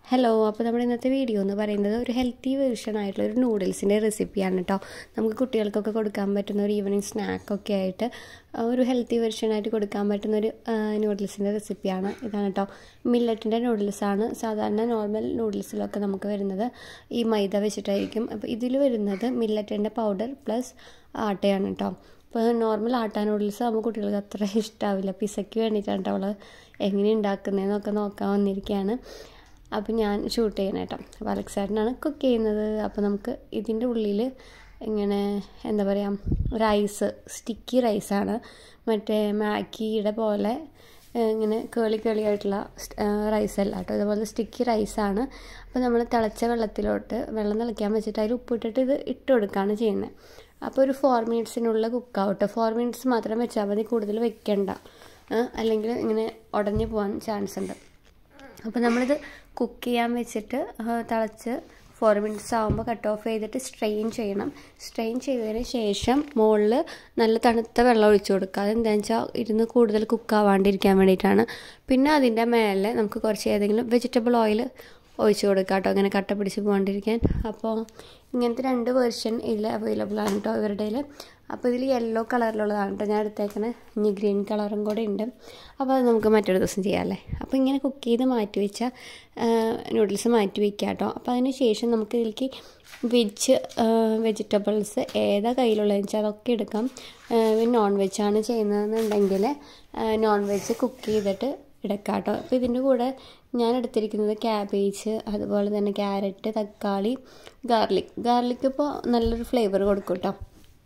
hello അപ്പോൾ നമ്മുടെ ഇന്നത്തെ വീഡിയോ എന്ന് പറയുന്നത് ഒരു ഹെൽത്തി വേർഷൻ ആയിട്ടുള്ള ഒരു നൂഡിൽസിൻ്റെ റെസിപ്പിയാണ് കേട്ടോ നമുക്ക് കുട്ടികൾക്കൊക്കെ കൊടുക്കാൻ പറ്റുന്ന ഒരു ഈവനിങ് സ്നാക്കൊക്കെ ആയിട്ട് ഒരു ഹെൽത്തി വെർഷനായിട്ട് കൊടുക്കാൻ പറ്റുന്ന ഒരു നൂഡിൽസിൻ്റെ റെസിപ്പിയാണ് ഇതാണ് കേട്ടോ മില്ലറ്റിൻ്റെ നൂഡിൽസാണ് സാധാരണ നോർമൽ നൂഡിൽസിലൊക്കെ നമുക്ക് വരുന്നത് ഈ മൈദ വെച്ചിട്ടായിരിക്കും അപ്പോൾ ഇതിൽ വരുന്നത് മില്ലറ്റിൻ്റെ പൗഡർ പ്ലസ് ആട്ടയാണ് കേട്ടോ ഇപ്പോൾ നോർമൽ ആട്ടാ നൂഡിൽസ് ആകുമ്പോൾ കുട്ടികൾക്ക് അത്ര ഇഷ്ടാവില്ല പിസയ്ക്ക് വേണ്ടിയിട്ടാണ് കേട്ടോ അവൾ എങ്ങനെ ഉണ്ടാക്കുന്നതെന്നൊക്കെ നോക്കാൻ വന്നിരിക്കുകയാണ് അപ്പോൾ ഞാൻ ഷൂട്ട് ചെയ്യണം കേട്ടോ അപ്പോൾ അലക്സാറിനാണ് കുക്ക് ചെയ്യുന്നത് അപ്പോൾ നമുക്ക് ഇതിൻ്റെ ഉള്ളിൽ ഇങ്ങനെ എന്താ പറയുക റൈസ് സ്റ്റിക്കി റൈസാണ് മറ്റേ മാഗിയുടെ പോലെ ഇങ്ങനെ കേളി കേളിയായിട്ടുള്ള റൈസ് അല്ല കേട്ടോ ഇതുപോലെ സ്റ്റിക്കി റൈസാണ് അപ്പോൾ നമ്മൾ തിളച്ച വെള്ളത്തിലോട്ട് വെള്ളം തിളയ്ക്കാൻ വെച്ചിട്ട് അതിൽ ഉപ്പിട്ടിട്ട് ഇത് ഇട്ട് കൊടുക്കുകയാണ് ചെയ്യുന്നത് അപ്പോൾ ഒരു ഫോർ മിനിറ്റ്സിനുള്ള കുക്കാവട്ടെ ഫോർ മിനിറ്റ്സ് മാത്രം വെച്ചാൽ മതി കൂടുതൽ വെക്കണ്ട അല്ലെങ്കിൽ ഇങ്ങനെ ഉടഞ്ഞു പോകാൻ ചാൻസ് ഉണ്ട് അപ്പോൾ നമ്മളിത് കുക്ക് ചെയ്യാൻ വെച്ചിട്ട് തിളച്ച് ഫോർ മിനിറ്റ്സ് ആകുമ്പോൾ കട്ട് ഓഫ് ചെയ്തിട്ട് സ്ട്രെയിൻ ചെയ്യണം സ്ട്രെയിൻ ചെയ്തതിന് ശേഷം മുകളിൽ നല്ല തണുത്ത വെള്ളം ഒഴിച്ചു കൊടുക്കുക അതെന്താണെന്ന് വെച്ചാൽ ഇരുന്ന് കൂടുതൽ കുക്കാവാണ്ടിരിക്കാൻ വേണ്ടിയിട്ടാണ് പിന്നെ അതിൻ്റെ മേലെ നമുക്ക് കുറച്ച് ഏതെങ്കിലും വെജിറ്റബിൾ ഓയിൽ ഒഴിച്ച് കൊടുക്കുക കേട്ടോ അങ്ങനെ കട്ട പിടിച്ച് പോകാണ്ടിരിക്കാൻ അപ്പോൾ ഇങ്ങനത്തെ രണ്ട് വേർഷൻ ഇതിൽ അവൈലബിൾ ആണ് കേട്ടോ ഇവരുടെ അപ്പോൾ ഇതിൽ യെല്ലോ കളറിലുള്ളതാണ് കേട്ടോ ഞാൻ എടുത്തേക്കണ ഇനി ഗ്രീൻ കളറും കൂടെ ഉണ്ട് അപ്പോൾ അത് നമുക്ക് മറ്റൊരു ദിവസം ചെയ്യാമല്ലേ അപ്പോൾ ഇങ്ങനെ കുക്ക് ചെയ്ത് മാറ്റി വെച്ച നൂഡിൽസ് മാറ്റി വയ്ക്കുക കേട്ടോ അപ്പോൾ അതിന് ശേഷം നമുക്ക് ഇതിലേക്ക് വെജ് വെജിറ്റബിൾസ് ഏതാ കയ്യിലുള്ളതെന്ന് വെച്ചാൽ അതൊക്കെ എടുക്കാം നോൺ വെജാണ് ചെയ്യുന്നതെന്നുണ്ടെങ്കിൽ നോൺ വെജ് കുക്ക് ചെയ്തിട്ട് എടുക്കാം കേട്ടോ അപ്പോൾ ഇതിൻ്റെ കൂടെ ഞാൻ എടുത്തിരിക്കുന്നത് ക്യാബേജ് അതുപോലെ തന്നെ ക്യാരറ്റ് തക്കാളി ഗാർലിക് ഗാർലിക് ഇപ്പോൾ നല്ലൊരു ഫ്ലേവർ കൊടുക്കും കേട്ടോ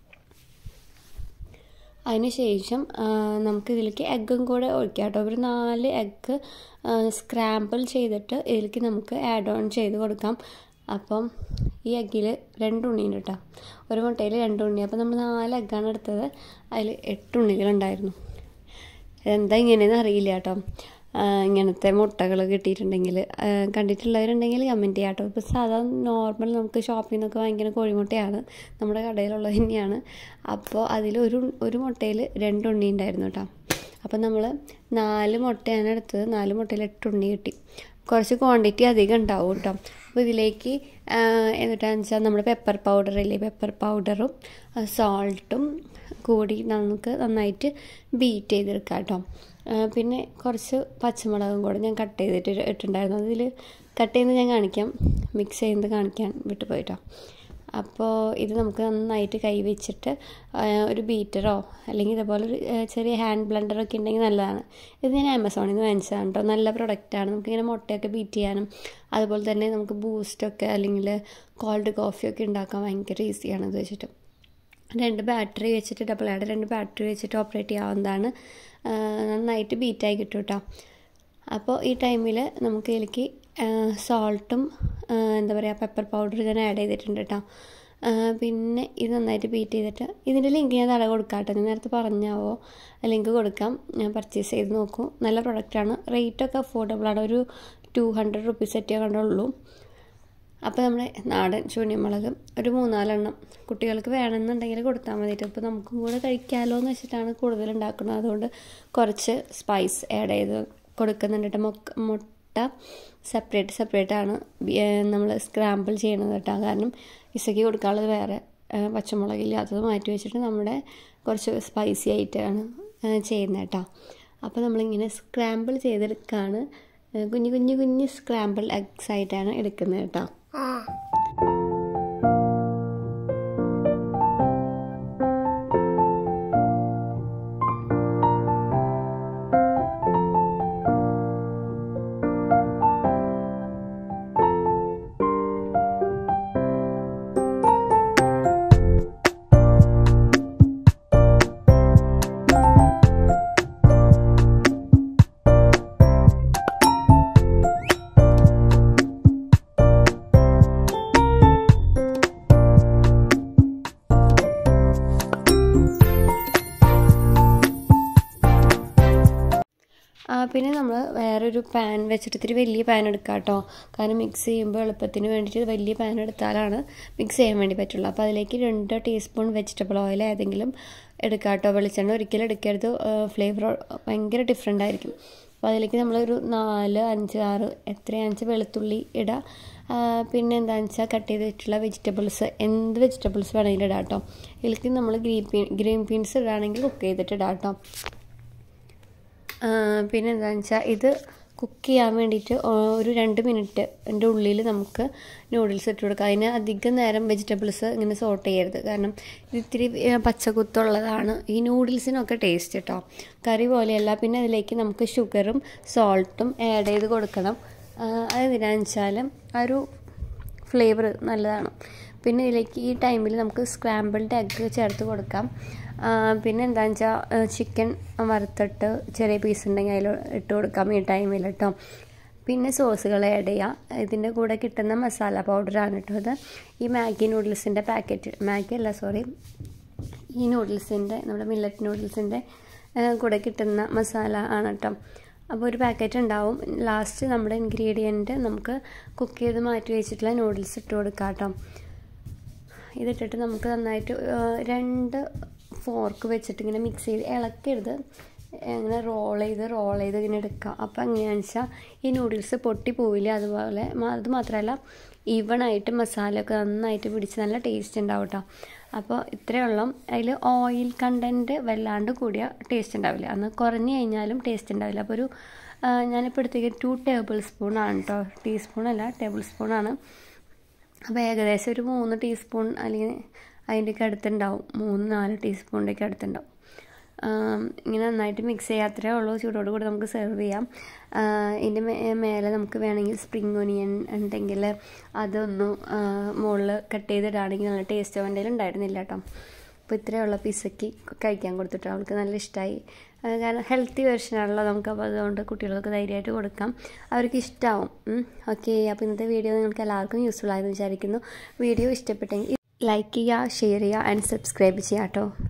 അതിന് ശേഷം നമുക്ക് ഇതിലേക്ക് എഗ്ഗും കൂടെ ഒഴിക്കാം കേട്ടോ ഒരു നാല് എഗ്ഗ് സ്ക്രാമ്പിൾ ചെയ്തിട്ട് ഇതിലേക്ക് നമുക്ക് ആഡ് ഓൺ ചെയ്ത് കൊടുക്കാം അപ്പം ഈ എഗ്ഗിൽ രണ്ട് ഉണ്ണിയുണ്ട് കേട്ടോ ഒരു മുട്ടയിൽ രണ്ട് ഉണ്ണി അപ്പോൾ നമ്മൾ നാല് എഗ്ഗാണ് എടുത്തത് അതിൽ എട്ട് ഉണ്ണികളുണ്ടായിരുന്നു എന്താ ഇങ്ങനെയെന്ന് അറിയില്ല കേട്ടോ ഇങ്ങനത്തെ മുട്ടകൾ കിട്ടിയിട്ടുണ്ടെങ്കിൽ കണ്ടിട്ടുള്ളവരുണ്ടെങ്കിൽ കമൻറ്റ് ചെയ്യാം കേട്ടോ ഇപ്പോൾ സാധാരണ നോർമൽ നമുക്ക് ഷോപ്പിൽ നിന്നൊക്കെ വാങ്ങിക്കുന്ന കോഴിമുട്ടയാണ് നമ്മുടെ കടയിലുള്ളത് തന്നെയാണ് അപ്പോൾ അതിൽ ഒരു ഒരു മുട്ടയിൽ രണ്ട് ഉണ്ണി ഉണ്ടായിരുന്നു കേട്ടോ അപ്പോൾ നമ്മൾ നാല് മുട്ടയാണ് എടുത്തത് നാല് മുട്ടയിൽ എട്ട് ഉണ്ണി കിട്ടി കുറച്ച് ക്വാണ്ടിറ്റി അധികം ഉണ്ടാവും കേട്ടോ അപ്പോൾ ഇതിലേക്ക് എന്നിട്ടാന്ന് വെച്ചാൽ നമ്മുടെ പെപ്പർ പൗഡർ ഇല്ലേ പെപ്പർ പൗഡറും സോൾട്ടും കൂടി നമുക്ക് നന്നായിട്ട് ബീറ്റ് ചെയ്തെടുക്കാം കേട്ടോ പിന്നെ കുറച്ച് പച്ചമുളകും കൂടെ ഞാൻ കട്ട് ചെയ്തിട്ട് ഇട്ടിട്ടുണ്ടായിരുന്നു അതിൽ കട്ട് ചെയ്യുന്നത് ഞാൻ കാണിക്കാം മിക്സ് ചെയ്യുന്നത് കാണിക്കാൻ വിട്ടുപോയിട്ടോ അപ്പോൾ ഇത് നമുക്ക് നന്നായിട്ട് കൈ വെച്ചിട്ട് ഒരു ബീറ്ററോ അല്ലെങ്കിൽ ഇതേപോലെ ഒരു ചെറിയ ഹാൻഡ് ബ്ലെൻഡറൊക്കെ ഉണ്ടെങ്കിൽ നല്ലതാണ് ഇത് ഞാൻ ആമസോണിൽ നിന്ന് വാങ്ങിച്ചതാണ് കേട്ടോ നല്ല പ്രൊഡക്റ്റാണ് നമുക്കിങ്ങനെ മുട്ടയൊക്കെ ബീറ്റ് ചെയ്യാനും അതുപോലെ തന്നെ നമുക്ക് ബൂസ്റ്റൊക്കെ അല്ലെങ്കിൽ കോൾഡ് കോഫിയൊക്കെ ഉണ്ടാക്കാൻ ഭയങ്കര ഈസിയാണ് ഇത് വെച്ചിട്ട് രണ്ട് ബാറ്ററി വെച്ചിട്ട് ഡബിൾ ആഡ് രണ്ട് ബാറ്ററി വെച്ചിട്ട് ഓപ്പറേറ്റ് ചെയ്യാവുന്നതാണ് നന്നായിട്ട് ബീറ്റായി കിട്ടും കേട്ടോ അപ്പോൾ ഈ ടൈമിൽ നമുക്ക് ഇതിലേക്ക് സോൾട്ടും എന്താ പറയുക പെപ്പർ പൗഡർ ഞാൻ ആഡ് ചെയ്തിട്ടുണ്ട് കേട്ടോ പിന്നെ ഇത് നന്നായിട്ട് ബീറ്റ് ചെയ്തിട്ട് ഇതിൻ്റെ ലിങ്ക് ഞാൻ തട കൊടുക്കാം കേട്ടോ ഞാൻ നേരത്തെ പറഞ്ഞാവോ ലിങ്ക് കൊടുക്കാം ഞാൻ പർച്ചേസ് ചെയ്ത് നോക്കൂ നല്ല പ്രൊഡക്റ്റാണ് റേറ്റൊക്കെ അഫോർഡബിളാണ് ഒരു ടു ഹൺഡ്രഡ് റുപ്പീസ് സെറ്റേ കണ്ടുള്ളൂ അപ്പോൾ നമ്മുടെ നാടൻ ചൂണിമുളക് ഒരു മൂന്നാലെണ്ണം കുട്ടികൾക്ക് വേണമെന്നുണ്ടെങ്കിൽ കൊടുത്താൽ മതിയിട്ട് അപ്പോൾ നമുക്കും കൂടെ കഴിക്കാമല്ലോ എന്ന് വെച്ചിട്ടാണ് കൂടുതൽ ഉണ്ടാക്കുന്നത് അതുകൊണ്ട് കുറച്ച് സ്പൈസ് ആഡ് ചെയ്ത് കൊടുക്കുന്നുണ്ട് മൊക്ക മുട്ട സെപ്പറേറ്റ് സെപ്പറേറ്റ് ആണ് നമ്മൾ സ്ക്രാമ്പിൾ ചെയ്യണത് കേട്ടോ കാരണം ഇസയ്ക്ക് കൊടുക്കാനുള്ളത് വേറെ പച്ചമുളകില്ലാത്തത് മാറ്റി വെച്ചിട്ട് നമ്മുടെ കുറച്ച് സ്പൈസി ആയിട്ടാണ് ചെയ്യുന്നത് കേട്ടോ അപ്പോൾ നമ്മളിങ്ങനെ സ്ക്രാമ്പിൾ ചെയ്തെടുക്കുകയാണ് കുഞ്ഞു കുഞ്ഞു കുഞ്ഞു സ്ക്രാമ്പിൾ എഗ്സ് ആയിട്ടാണ് എടുക്കുന്നത് കേട്ടോ പിന്നെ നമ്മൾ വേറൊരു പാൻ വെച്ചിട്ട് ഇത്തിരി വലിയ പാൻ എടുക്കുക കേട്ടോ കാരണം മിക്സ് ചെയ്യുമ്പോൾ എളുപ്പത്തിന് വേണ്ടിയിട്ട് വലിയ പാൻ എടുത്താലാണ് മിക്സ് ചെയ്യാൻ വേണ്ടി പറ്റുള്ളൂ അപ്പോൾ അതിലേക്ക് രണ്ട് ടീസ്പൂൺ വെജിറ്റബിൾ ഓയിൽ ഏതെങ്കിലും എടുക്കുക കേട്ടോ വെളിച്ചെണ്ണ ഒരിക്കലും എടുക്കരുത് ഫ്ലേവർ ഭയങ്കര ഡിഫറെൻ്റ് ആയിരിക്കും അപ്പോൾ അതിലേക്ക് നമ്മളൊരു നാല് അഞ്ച് ആറ് എത്രയാണെന്ന് വെച്ചാൽ വെളുത്തുള്ളി ഇടാം പിന്നെ എന്താണെന്ന് വെച്ചാൽ കട്ട് ചെയ്ത് വെച്ചിട്ടുള്ള വെജിറ്റബിൾസ് എന്ത് വെജിറ്റബിൾസ് വേണമെങ്കിലും ഇടാം കേട്ടോ ഇതിലേക്ക് നമ്മൾ ഗ്രീൻ പീ ഗ്രീൻ പീൻസ് ഇടുകയാണെങ്കിൽ കുക്ക് ചെയ്തിട്ട് ഇടാം കേട്ടോ പിന്നെ എന്താണെന്ന് വെച്ചാൽ ഇത് കുക്ക് ചെയ്യാൻ വേണ്ടിയിട്ട് ഒരു രണ്ട് മിനിറ്റ് എൻ്റെ ഉള്ളിൽ നമുക്ക് നൂഡിൽസ് ഇട്ട് കൊടുക്കാം അതിന് അധികം നേരം വെജിറ്റബിൾസ് ഇങ്ങനെ സോട്ട് ചെയ്യരുത് കാരണം ഇത് ഇത്തിരി പച്ചക്കുത്തുള്ളതാണ് ഈ നൂഡിൽസിനൊക്കെ ടേസ്റ്റ് കേട്ടോ കറി പോലെയല്ല പിന്നെ അതിലേക്ക് നമുക്ക് ഷുഗറും സോൾട്ടും ആഡ് ചെയ്ത് കൊടുക്കണം അതെന്തിനാന്ന് വെച്ചാൽ ആ ഒരു ഫ്ലേവർ നല്ലതാണ് പിന്നെ ഇതിലേക്ക് ഈ ടൈമിൽ നമുക്ക് സ്ക്രാമ്പിൾഡ് എഗ്ഗ് ചേർത്ത് കൊടുക്കാം പിന്നെ എന്താണെന്ന് വെച്ചാൽ ചിക്കൻ വറുത്തിട്ട് ചെറിയ പീസ് ഉണ്ടെങ്കിൽ അതിൽ ഇട്ട് കൊടുക്കാം ഈ ടൈമിൽ കേട്ടോ പിന്നെ സോസുകൾ ആഡ് ചെയ്യാം ഇതിൻ്റെ കൂടെ കിട്ടുന്ന മസാല പൗഡറാണ് കേട്ടോ ഇത് ഈ മാഗി നൂഡിൽസിൻ്റെ പാക്കറ്റ് മാഗി അല്ല സോറി ഈ നൂഡിൽസിൻ്റെ നമ്മുടെ മില്ലറ്റ് നൂഡിൽസിൻ്റെ കൂടെ കിട്ടുന്ന മസാല ആണ് കേട്ടോ അപ്പോൾ ഒരു പാക്കറ്റ് ഉണ്ടാവും ലാസ്റ്റ് നമ്മുടെ ഇൻഗ്രീഡിയൻറ്റ് നമുക്ക് കുക്ക് ചെയ്ത് മാറ്റി വെച്ചിട്ടുള്ള നൂഡിൽസ് ഇട്ട് കൊടുക്കാം കേട്ടോ ഇതിട്ടിട്ട് നമുക്ക് നന്നായിട്ട് രണ്ട് ഫോർക്ക് വെച്ചിട്ട് ഇങ്ങനെ മിക്സ് ചെയ്ത് ഇളക്കരുത് ഇങ്ങനെ റോൾ ചെയ്ത് റോൾ ചെയ്ത് ഇങ്ങനെ എടുക്കുക അപ്പോൾ എങ്ങനെയാണെന്ന് വെച്ചാൽ ഈ നൂഡിൽസ് പൊട്ടി പോവില്ല അതുപോലെ അത് മാത്രമല്ല ഈവണായിട്ട് മസാലയൊക്കെ നന്നായിട്ട് പിടിച്ച് നല്ല ടേസ്റ്റ് ഉണ്ടാവും കേട്ടോ അപ്പോൾ ഇത്രയുള്ള അതിൽ ഓയിൽ കണ്ടൻറ്റ് വല്ലാണ്ട് കൂടിയ ടേസ്റ്റ് ഉണ്ടാവില്ല അന്ന് കുറഞ്ഞു കഴിഞ്ഞാലും ടേസ്റ്റ് ഉണ്ടാവില്ല അപ്പോൾ ഒരു ഞാനിപ്പോൾ എടുത്തേക്ക് ടു ടേബിൾ സ്പൂണാണ് കേട്ടോ ടീസ്പൂണല്ല ടേബിൾ സ്പൂണാണ് അപ്പോൾ ഏകദേശം ഒരു മൂന്ന് ടീസ്പൂൺ അല്ലെങ്കിൽ അതിൻ്റെയൊക്കെ അടുത്തുണ്ടാവും മൂന്ന് നാല് ടീസ്പൂണിൻ്റെയൊക്കെ അടുത്തുണ്ടാവും ഇങ്ങനെ നന്നായിട്ട് മിക്സ് ചെയ്യാത്രേ ഉള്ളൂ ചൂടോട് കൂടി നമുക്ക് സെർവ് ചെയ്യാം ഇതിൻ്റെ മേലെ നമുക്ക് വേണമെങ്കിൽ സ്പ്രിങ് ഒനിയൻ ഉണ്ടെങ്കിൽ അതൊന്ന് മുകളിൽ കട്ട് ചെയ്തിടുകയാണെങ്കിൽ നല്ല ടേസ്റ്റ് അവൻ്റെ ഉണ്ടായിരുന്നില്ല കേട്ടോ അപ്പോൾ ഇത്രയുള്ള പിസയ്ക്ക് കഴിക്കാൻ കൊടുത്തിട്ട് അവൾക്ക് നല്ല ഇഷ്ടമായി കാരണം ഹെൽത്തി വെർഷനാണല്ലോ നമുക്ക് അപ്പോൾ അതുകൊണ്ട് കുട്ടികൾക്ക് ധൈര്യമായിട്ട് കൊടുക്കാം അവർക്ക് ഇഷ്ടമാവും ഓക്കെ അപ്പോൾ ഇന്നത്തെ വീഡിയോ നിങ്ങൾക്ക് എല്ലാവർക്കും യൂസ്ഫുൾ ആയെന്ന് വിചാരിക്കുന്നു വീഡിയോ ഇഷ്ടപ്പെട്ടെങ്കിൽ ലൈക്ക് ചെയ്യുക ഷെയർ ചെയ്യുക ആൻഡ് സബ്സ്ക്രൈബ് ചെയ്യുക കേട്ടോ